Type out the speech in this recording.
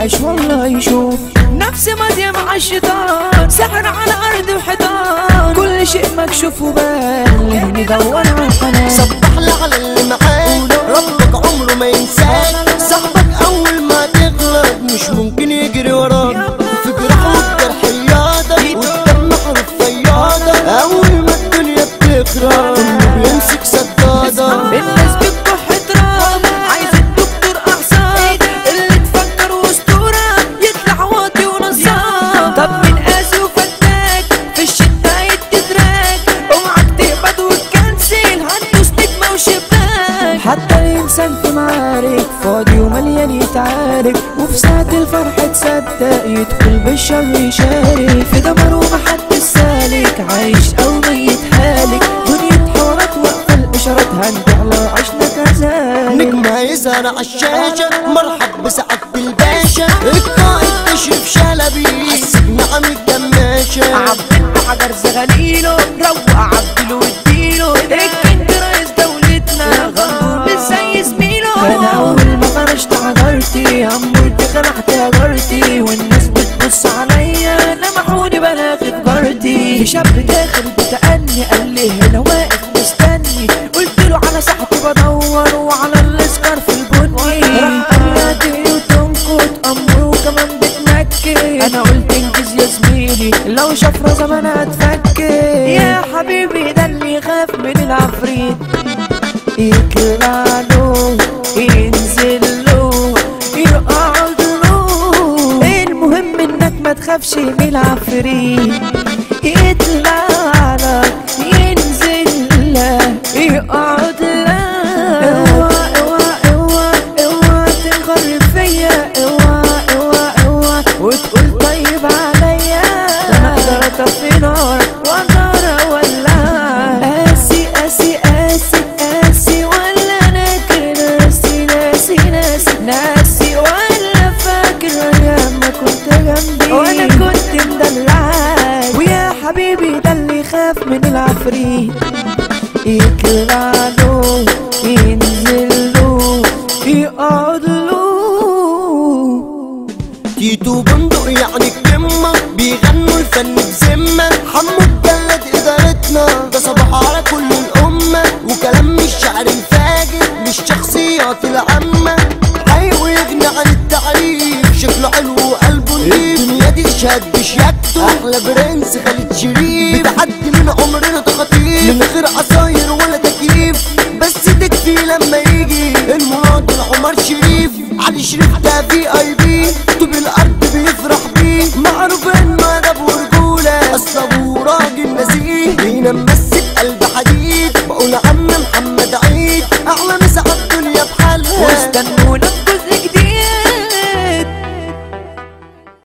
يبقاش والله يشوف نفسي ماضية مع الشيطان سحر على أرض وحيطان كل شيء مكشوف وبان ليه ندور على الحنان صبح لي على اللي معاك ربك عمره ما ينساك صاحبك اول ما تغلط مش ممكن يجري وراك في جراح والجرح رياضة والدم حرف فياضة اول ما الدنيا بتخرب كله بيمسك سدادة الناس بتكح تراب عايز الدكتور اعصاب اللي تفكر واسطوره يطلع واطي ونصاب طب من قاسي وفتاك في الشتا يتدراك اوعك تقبض وتكنسل هتدوس نجمه وشباك حتى الانسان في معارك فاضي ومليان يتعارك وفي ساعة الفرح تصدق يدخل بالشر يشارك في دمر ومحدش سالك عايش او ميت حالك دنيا حوارات واقفة الاشارات هنطلع عشنا كذلك نجم هيظهر عالشاشة مرحب بسعادة الباشا القائد تشرف شلبي السجن عم الجماشة عبد حجر زغليله روق عبدله واديله الكنت رئيس دولتنا غنبور مش زي زميله انا اول ما فرشت حجرتي عمرت خلعت هجرتي والناس بتبص عليا لمحوني بلاغ جارتي في شاب داخل بتأني قال لي هنا واقف مستني قلت له على صاحبي بدور وعلى الاسكر في البني راح قال لي وتنكت امره وكمان بتنكد انا قلت انجز يا زميلي لو شفرة زمان هتفكر يا حبيبي ده اللي يخاف من العفريت يطلع له ينزل له يقعد له المهم انك ما تخافش من العفريت يطلع لك ينزل لك يقعد لك اوعى اوعى اوعى اوعى تنغر فيا اوعى اوعى اوعى وتقول طيب عليا ده انا اقدر اطفي نار واقدر اولع قاسي قاسي قاسي قاسي ولا انا كده ناسي ناسي ناسي ناسي ولا فاكر ايام ما كنت جنبي وانا كنت مدلعك ويا حبيبي ده اللي يخاف من العفريت يطلع له ينزل له يقعد له تيتو بندق يعني القمة بيغنوا الفن بذمة حمو الجلد إدارتنا ده صباح على كل الأمة وكلام مش شعر الفاجر مش شخصيات العامة حي ويغني عن التعريف شكله حلو وقلبه نضيف الدنيا دي تشهد بشياكته أحلى برنس خالد شريف بتعدي من عمرنا تخاطيف من غير عصاير ولا تكييف بس تكفي لما يجي المناضل عمر شريف علي شريف ده في اي بي طوب الارض بيفرح بيه معروف انه ادب ورجوله اصل ابوه راجل نزيه بينام بس